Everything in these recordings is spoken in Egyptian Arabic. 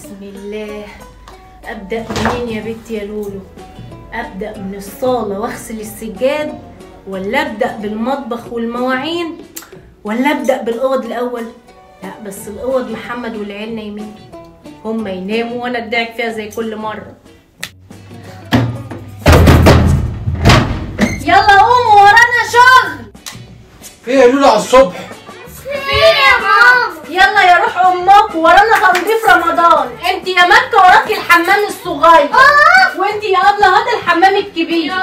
بسم الله ابدا منين يا بنتي يا لولو ابدا من الصاله واغسل السجاد ولا ابدا بالمطبخ والمواعين ولا ابدا بالاوض الاول لا بس الاوض محمد والعيال نايمين هما يناموا وانا ادعك فيها زي كل مره يلا قوموا ورانا شغل في يا لولو على الصبح فين يا ماما يلا يا روح امك ورانا تنظيف رمضان انت يا مكه وراكي الحمام الصغير اه وانت يا ابله هذا الحمام الكبير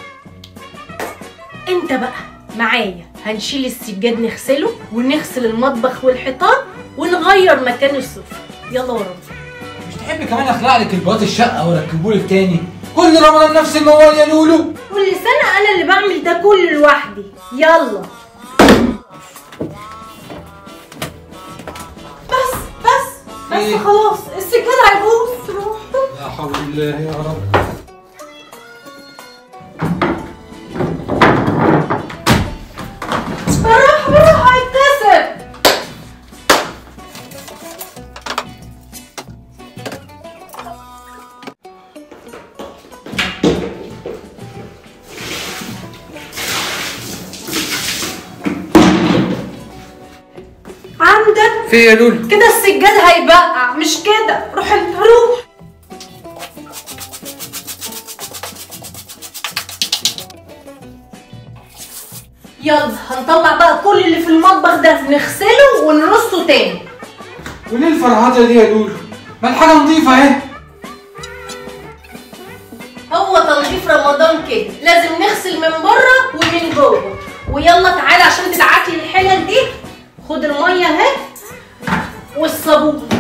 انت بقى معايا هنشيل السجاد نغسله ونغسل المطبخ والحيطان ونغير مكان السفرة يلا ورانا مش تحبي كمان اخلع لك البلاط الشقه واركبهولك تاني كل رمضان نفس الموال يا لولو كل سنة أنا اللي بعمل ده كله لوحدي يلا بس بس بس إيه؟ خلاص السجاد هيبوظ روح لا حول الله يا رب بالراحة بالراحة هيتكسر عندك في يا لولو كده السجاد هيبقع مش كده روح انت روح يلا هنطلع بقى كل اللي في المطبخ ده نغسله ونرصه تاني وليه الفرهده دي يا لولو ما الحاجه نظيفه اهي هو تنظيف رمضان كده لازم نغسل من بره ومن جوه ويلا تعالى عشان تدعك لي الحلل دي خد الميه اهي والصابون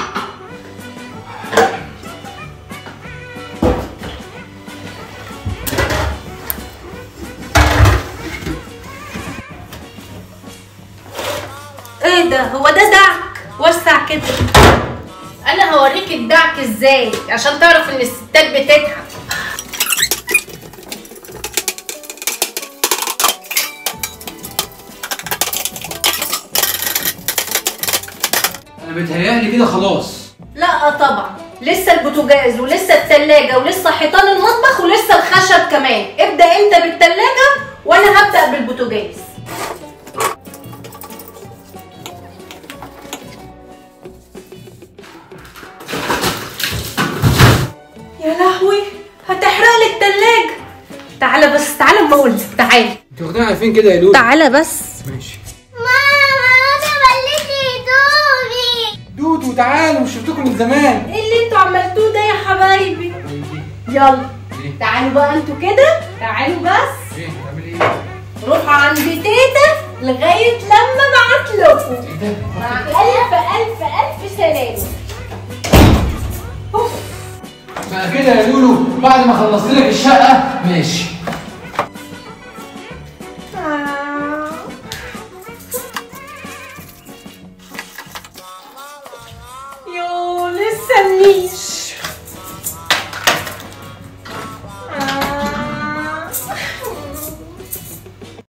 ايه ده هو ده دعك وسع كده انا هوريك الدعك ازاي عشان تعرف ان الستات بتتعب انا بيتهيألي كده خلاص لا طبعا لسه البوتاجاز ولسه التلاجة ولسه حيطان المطبخ ولسه الخشب كمان ابدأ انت بالتلاجة وانا هبدأ بالبوتاجاز يا لهوي هتحرق لي التلاجة تعالى بس تعالى ما اقولك تعالى انت واخدين عارفين كده يا لولو تعالى بس ماشي ماما انا بليت هدومي دود وتعالوا مش شفتكم من زمان ايه اللي انتوا عملتوه ده يا حبايبي يلا ايه تعالوا بقى انتوا كده تعالوا بس ايه تعمل ايه روحوا عند تيتا لغاية لما ابعت لكم ايه ده مع ألف ألف ألف سلامة أوف. بقى كده يا لولو بعد ما خلصت لك الشقه ماشي آه. يو لسه النيش